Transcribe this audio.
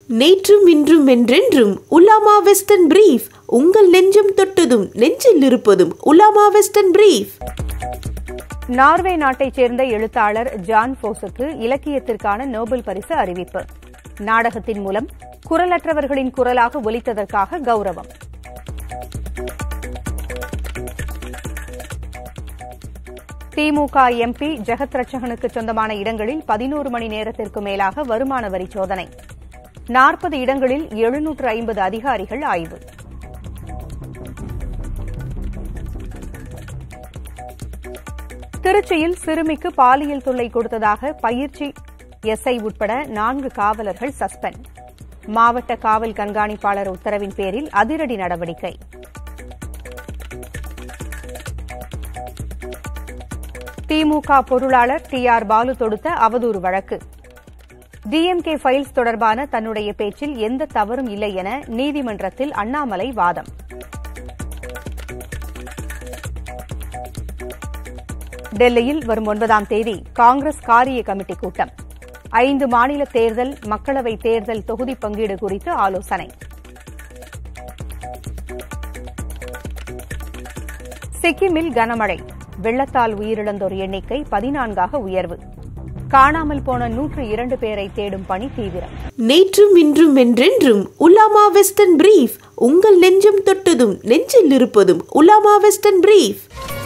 நேற்றும் இன்றும் என்றென்றும் உலாமா வெஸ்டர்ன் பிரீஃப் உங்கள் நெஞ்சம் தொட்டதும் நெஞ்சில் இருப்பதும் உலாமா வெஸ்டர்ன் பிரீஃப் நார்வே நாட்டைச் சேர்ந்த எழுத்தாளர் ஜான் போஸுக்கு இலக்கியத்திற்கான நோபல் பரிசு அறிவிப்பு நாடகத்தின் மூலம் குரலற்றவர்களின் குரலாக ஒலித்ததற்காக கௌரவம் திமுக எம்பி ஜெகத் ரட்சகனுக்கு சொந்தமான இடங்களில் பதினோரு மணி நேரத்திற்கு மேலாக வருமான வரி சோதனை நாற்பது இடங்களில் எழுநூற்று ஐம்பது அதிகாரிகள் ஆய்வு திருச்சியில் சிறுமிக்கு பாலியல் தொல்லை கொடுத்ததாக பயிற்சி எஸ்ஐ உட்பட நான்கு காவலர்கள் சஸ்பெண்ட் மாவட்ட காவல் கண்காணிப்பாளர் உத்தரவின் பேரில் அதிரடி நடவடிக்கை திமுக பொருளாளர் டி ஆர் பாலு தொடுத்த அவதூறு வழக்கு டிஎம்கே ஃபைல்ஸ் தொடர்பான தன்னுடைய பேச்சில் எந்த தவறும் இல்லை என நீதிமன்றத்தில் அண்ணாமலை வாதம் டெல்லியில் வரும் ஒன்பதாம் தேதி காங்கிரஸ் காரிய கமிட்டி கூட்டம் ஐந்து மாநில தேர்தல் மக்களவை தேர்தல் தொகுதி பங்கீடு குறித்து ஆலோசனை சிக்கிமில் கனமழை வெள்ளத்தால் உயிரிழந்தோர் எண்ணிக்கை பதினான்காக உயர்வு காணாமல் போன நூற்று இரண்டு பேரை தேடும் பணி தீவிரம் நேற்றும் இன்றும் என்றென்றும் உலாமா வெஸ்டர்ன் பிரீஃப் உங்கள் நெஞ்சம் தொட்டதும் நெஞ்சில் இருப்பதும் உலாமா வெஸ்டர்ன் பிரீஃப்